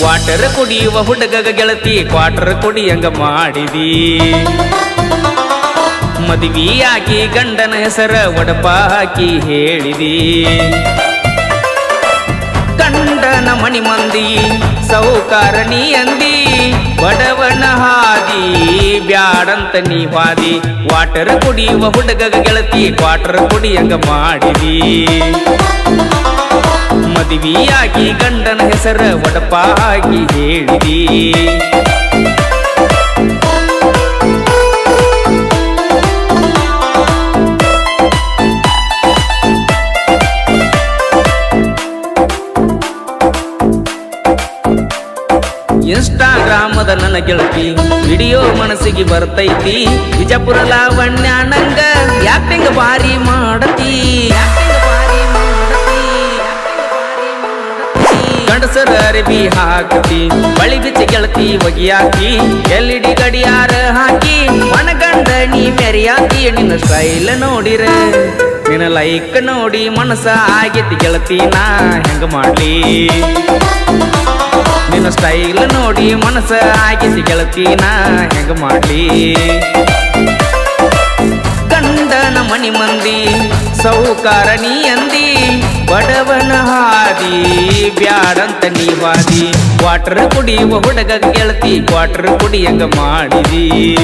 quarter ಕುಡಿಯುವ ಹುಡುಗಗ ಗೆಳತಿ quarter ಕುಡಿಯಂಗ ಮಾಡಿದಿ ಮದುವೆಯಾಗಿ ಗಂಡನ ಹೆಸರ ಒಡಪ ಹಾಕಿ ಹೇಳಿದಿ ಗಂಡನ ಮಣಿ ಮಂದಿ ಸೌಕಾರ ನೀ ಅಂದಿ ಬಡವನ ಹಾದಿ ಬ್ಯಾಡಂತ ನೀ ಹಾದಿ ವಾಟರ್ ಕುಡಿಯುವ ಹುಡುಗಗ ಗೆಳತಿ ಕ್ವಾಟರ್ ಕುಡಿಯಂಗ ಮಾಡಿದಿ ಮದುವೆಯಾಗಿ ಗಂಡನ ಹೆಸರ ಒಡಪ ಹಾಕಿ ಹೇಳಿದಿ ಇನ್ಸ್ಟಾಗ್ರಾಮದ ನನ್ನ ಗೆಳತಿ ವಿಡಿಯೋ ಮನಸ್ಸಿಗೆ ಬರ್ತೈತಿ ವಿಜಯಪುರ ಲಾವಣ್ಯ ನಂಗ ಯಾಕ್ಟಿಂಗ್ ಬಾರಿ ಮಾಡತಿ ಗಂಡಸರ ಅರಿವಿ ಹಾಕತಿ ಬಳಿ ಬಿಚ್ಚಿ ಗೆಳತಿ ಒಗಿಯಾಕಿ ಎಲ್ ಡಿ ಗಡಿಯಾರ ಹಾಕಿ ಮನಗಂಡ ನೀ ಮೆರಿಯಾಕಿ ನಿನ್ನ ಸ್ಟೈಲ್ ನೋಡಿರ ನಿನ್ನ ಲೈಕ್ ನೋಡಿ ಮನಸ್ಸ ಆಗೈತಿ ಗೆಳತಿ ನಾ ಹೆಂಗ ಮಾಡ್ಲಿ ನಿನ್ನ ಸ್ಟೈಲ್ ನೋಡಿ ಮನಸ್ಸ ಆಗೈತಿ ಗೆಳತಿ ನಾ ಹೆಂಗ ಮಾಡ್ಲಿ ಗಂಡನ ಮಣಿ ಮಂದಿ ಸೌಕಾರ ನೀ ಅಂದಿ ಬಡವನ ಹಾದಿ ಬ್ಯಾಡಂತ ನೀ ವಾದಿ ಕ್ವಾಟರ್ ಕುಡಿಯುವ ಹುಡುಗ ಗೆಳತಿ ಕ್ವಾಟರ್ ಕುಡಿಯಂಗ ಮಾಡಿದಿ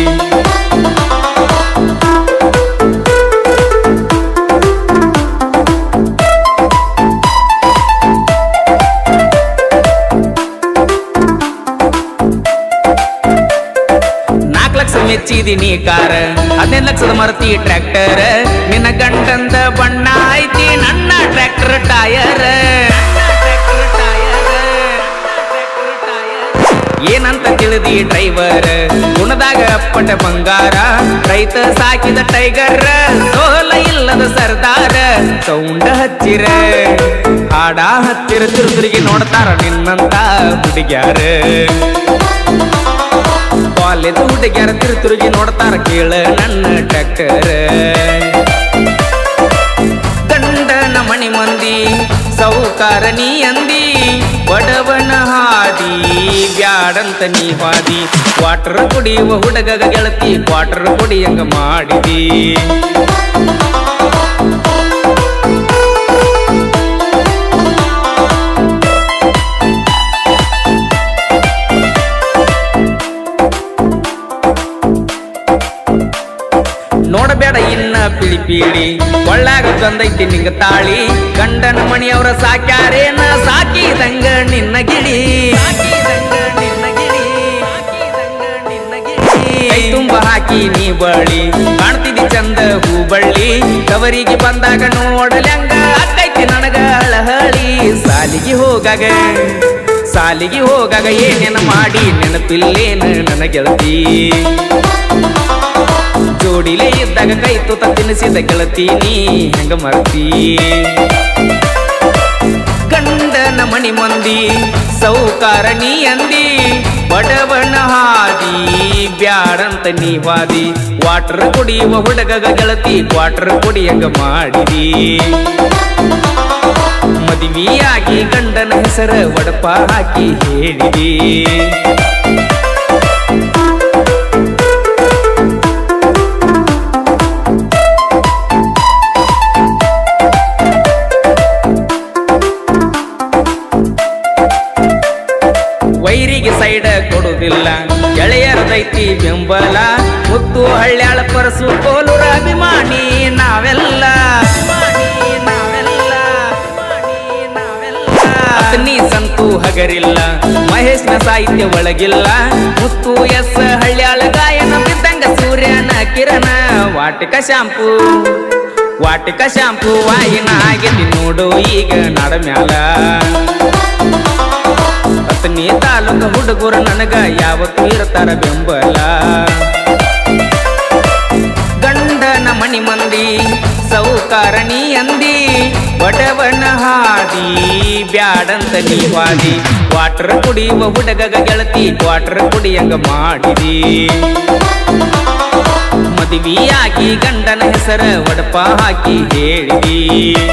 ನಾಲ್ಕು ಲಕ್ಷ ಮೆಚ್ಚಿದೀನಿ ಕಾರ ಹದಿನೈದು ಲಕ್ಷದ ಮರತಿ ಟ್ರ್ಯಾಕ್ಟರ್ ನಿನ್ನ ಗಂಡಂದ ಬಣ್ಣ ಐತಿ ನನ್ನ ಟ್ರ್ಯಾಕ್ಟರ್ ಟಯರ್ ಏನಂತ ತಿಳಿದಿ ಡ್ರೈವರ್ ಗುಣದಾಗ ಅಪ್ಪಟ ಬಂಗಾರ ರೈತ ಸಾಕಿದ ಟೈಗರ್ ಸೋಲ ಇಲ್ಲದ ಸರ್ದಾರ ಸೌಂಡ ಹಚ್ಚಿರ ಹಾಡ ಹಚ್ಚಿರ ತಿರುತಿರುಗಿ ನೋಡ್ತಾರ ನಿನ್ನಂತ ಹುಡುಗ್ಯಾರ ಕಾಲೇಜ್ ಹುಡುಗ್ಯಾರ ತಿರುತಿರುಗಿ ನೋಡ್ತಾರ ಕೇಳ ನನ್ನ ಟ್ರ್ಯಾಕ್ಟರ್ ಗಂಡನ ಮಣಿ ಮಂದಿ ಸೌಕಾರ ನೀ ಅಂದಿ ಬಡವನ ಹಾದಿ ಬ್ಯಾಡಂತ ನೀ ಹಾದಿ ಕ್ವಾಟರ್ ಕುಡಿಯುವ ಹುಡುಗಗ ಗೆಳತಿ ಕ್ವಾಟರ್ ಕುಡಿಯಂಗ ಮಾಡಿದಿ ನೋಡಬೇಡ ಇನ್ನ ಪಿಳಿ ಪೀಳಿ ಕೊಳ್ಳಾಗ ಬಂದೈತಿ ನಿಂಗ ತಾಳಿ ಗಂಡನ ಮಣಿಯವರ ಸಾಕ್ಯಾರೇನ ಸಾಕಿದಂಗ ನಿನ್ನ ಗಿಳಿ ಕೈ ತುಂಬ ಹಾಕಿ ನೀ ಬಳಿ ಕಾಣ್ತಿದ್ದಿ ಚಂದ ಹೂ ಬಳ್ಳಿ ಕವರಿಗೆ ಬಂದಾಗ ನೋಡಲ್ಯಂಗ ಅಕ್ಕೈತಿ ನನಗ ಅಳಹಳಿ ಸಾಲಿಗೆ ಹೋಗಾಗ ಸಾಲಿಗೆ ಹೋಗಾಗ ಏನೇನ ಮಾಡಿ ನೆನಪಿಲ್ಲೇನ ನನ್ನ ಗೆಳತಿ ಜೋಡಿಲೆ ಇದ್ದಾಗ ಕೈ ತುತ್ತ ತಿನ್ನಿಸಿದ ಗೆಳತಿ ನೀ ಹೆಂಗ ಮರ್ತಿ ಗಂಡನ ಮಣಿ ಮಂದಿ ಸೌಕಾರ ನೀ ಅಂದಿ ಬಡವನ ಹಾದಿ ಬ್ಯಾಡಂತ ನೀ ವಾದಿ ವಾಟರ್ ಕುಡಿಯುವ ಹುಡುಗಗ ಗೆಳತಿ ವಾಟರ್ ಕುಡಿಯಂಗ ಮಾಡಿದಿ ಮದುವೆಯಾಗಿ ಗಂಡನ ಹೆಸರ ಒಡಪ ಹಾಕಿ ಹೇಳಿದಿ ವೈರಿಗೆ ಸೈಡ ಕೊಡುವುದಿಲ್ಲ ಗೆಳೆಯರದೈತಿ ಬೆಂಬಲ ಮುತ್ತು ಹಳ್ಳ್ಯಾಳ ಪರಸು ಕೋಲೂರ ಅಭಿಮಾನಿ ನಾವೆಲ್ಲ ನೀ ಸಂತು ಹಗರಿಲ್ಲ ಮಹೇಶ್ನ ಸಾಹಿತ್ಯ ಒಳಗಿಲ್ಲ ಮುತ್ತು ಎಸ್ ಹಳ್ಳ್ಯಾಳ ಗಾಯನ ಬಿದ್ದಂಗ ಸೂರ್ಯನ ಕಿರಣ ವಾಟಿಕ ಶಾಂಪು ವಾಟಿಕ ಶಾಂಪು ವಾಯಿನ ಆಗೈತಿ ನೋಡು ಈಗ ನಡ ಮ್ಯಾಲ ಪತ್ನಿ ತಾಲೂಕ ಹುಡುಗರು ನನಗ ಯಾವತ್ತೂ ಇರ್ತಾರ ಬೆಂಬಲ ಗಂಡನ ಮಣಿ ಮಂದಿ ಸೌಕಾರ ನೀ ಅಂದಿ ಬಡವನ ಹಾದಿ ಬ್ಯಾಡಂತ ನೀ ವಾದಿ ವಾಟರ್ ಕುಡಿಯುವ ಹುಡುಗಗ ಗೆಳತಿ ವಾಟರ್ ಕುಡಿಯಂಗ ಮಾಡಿದಿ ಮದುವೆಯಾಗಿ ಗಂಡನ ಹೆಸರ ಒಡಪ ಹಾಕಿ ಹೇಳಿದಿ